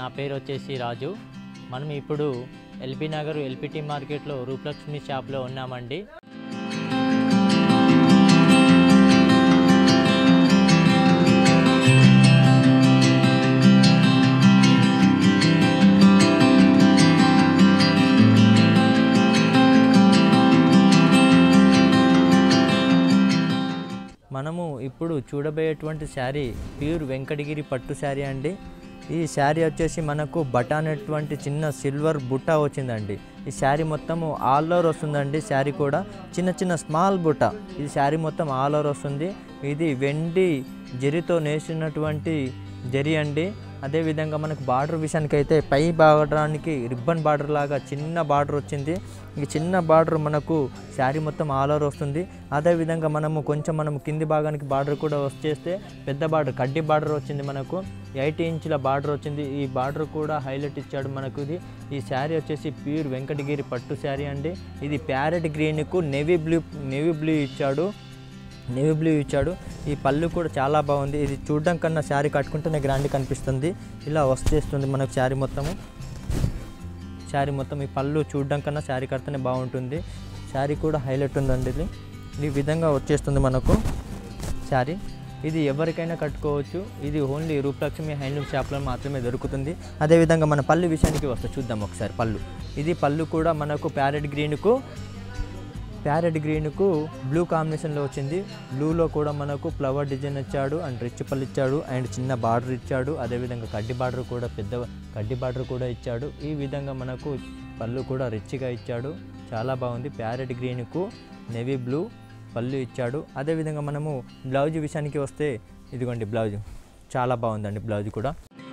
నా పేరు వచ్చేసి రాజు మనం ఇప్పుడు ఎల్బీ నగర్ ఎల్పిటి మార్కెట్లో రూపలక్ష్మి షాప్లో ఉన్నామండి మనము ఇప్పుడు చూడబోయేటువంటి శారీ ప్యూర్ వెంకటగిరి పట్టు శారీ అండి ఈ శారీ వచ్చేసి మనకు బట అనేటువంటి చిన్న సిల్వర్ బుట్ట వచ్చిందండి ఈ శారీ మొత్తము ఆల్ ఓవర్ వస్తుందండి శారీ కూడా చిన్న చిన్న స్మాల్ బుట్ట ఈ శారీ మొత్తం ఆల్ ఓవర్ వస్తుంది ఇది వెండి జరీతో నేసినటువంటి జరి అండి అదేవిధంగా మనకు బార్డర్ విషయానికి అయితే పై భాగానికి రిబ్బన్ బార్డర్ లాగా చిన్న బార్డర్ వచ్చింది ఈ చిన్న బార్డర్ మనకు శారీ మొత్తం ఆల్ ఓవర్ వస్తుంది అదేవిధంగా మనము కొంచెం మనము కింది భాగానికి బార్డర్ కూడా వచ్చేస్తే పెద్ద బార్డర్ కడ్డీ బార్డర్ వచ్చింది మనకు ఎయిట్ ఇంచుల బార్డర్ వచ్చింది ఈ బార్డర్ కూడా హైలైట్ ఇచ్చాడు మనకు ఇది ఈ శారీ వచ్చేసి ప్యూర్ వెంకటగిరి పట్టు శారీ అండి ఇది ప్యారెట్ గ్రీన్కు నేవీ బ్లూ నేవీ బ్లూ ఇచ్చాడు నేవీ బ్లూ ఇచ్చాడు ఈ పళ్ళు కూడా చాలా బాగుంది ఇది చూడడం కన్నా శారీ కట్టుకుంటేనే గ్రాండ్ కనిపిస్తుంది ఇలా వచ్చేస్తుంది మనకు శారీ మొత్తము శారీ మొత్తం ఈ పళ్ళు చూడడం కన్నా శారీ కడితేనే బాగుంటుంది శారీ కూడా హైలైట్ ఉందండి ఇది ఈ విధంగా వచ్చేస్తుంది మనకు శారీ ఇది ఎవరికైనా కట్టుకోవచ్చు ఇది ఓన్లీ రూపలక్ష్మి హ్యాండ్లూమ్ షాప్లో మాత్రమే దొరుకుతుంది అదేవిధంగా మన పళ్ళు విషయానికి వస్తే చూద్దాం ఒకసారి పళ్ళు ఇది పళ్ళు కూడా మనకు ప్యారెట్ గ్రీన్కు ప్యారెట్ గ్రీన్కు బ్లూ కాంబినేషన్లో వచ్చింది బ్లూలో కూడా మనకు ఫ్లవర్ డిజైన్ ఇచ్చాడు అండ్ రిచ్ పళ్ళు ఇచ్చాడు అండ్ చిన్న బార్డర్ ఇచ్చాడు అదేవిధంగా కడ్డీ బార్డర్ కూడా పెద్ద కడ్డీ బార్డర్ కూడా ఇచ్చాడు ఈ విధంగా మనకు పళ్ళు కూడా రిచ్గా ఇచ్చాడు చాలా బాగుంది ప్యారెట్ గ్రీన్కు నెవీ బ్లూ పళ్ళు ఇచ్చాడు అదేవిధంగా మనము బ్లౌజ్ విషయానికి వస్తే ఇదిగోండి బ్లౌజ్ చాలా బాగుందండి బ్లౌజ్ కూడా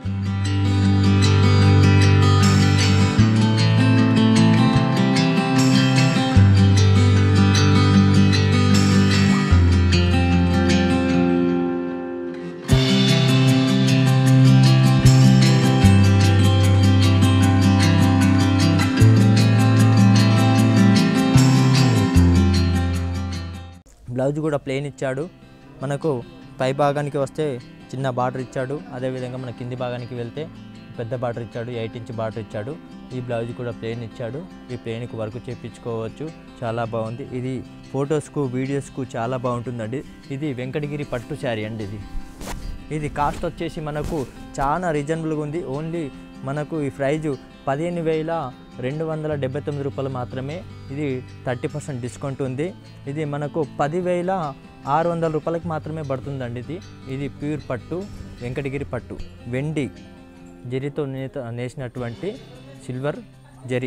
బ్లౌజ్ కూడా ప్లెయిన్ ఇచ్చాడు మనకు పై భాగానికి వస్తే చిన్న బార్డర్ ఇచ్చాడు అదేవిధంగా మన కింది భాగానికి వెళ్తే పెద్ద బార్డర్ ఇచ్చాడు ఎయిట్ ఇంచ్ బార్డర్ ఇచ్చాడు ఈ బ్లౌజ్ కూడా ప్లెయిన్ ఇచ్చాడు ఈ ప్లెయిన్కి వర్క్ చేయించుకోవచ్చు చాలా బాగుంది ఇది ఫొటోస్కు వీడియోస్కు చాలా బాగుంటుందండి ఇది వెంకటగిరి పట్టు శారీ అండి ఇది ఇది కాస్ట్ వచ్చేసి మనకు చాలా రీజనబుల్గా ఉంది ఓన్లీ మనకు ఈ ప్రైజు పదిహేను వేల రెండు వందల డెబ్బై తొమ్మిది రూపాయలు మాత్రమే ఇది థర్టీ పర్సెంట్ డిస్కౌంట్ ఉంది ఇది మనకు పదివేల ఆరు వందల రూపాయలకి మాత్రమే పడుతుందండి ఇది ఇది ప్యూర్ పట్టు వెంకటగిరి పట్టు వెండి జరీతో నేత నేసినటువంటి silver zari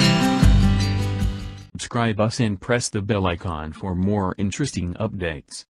Subscribe us and press the bell icon for more interesting updates.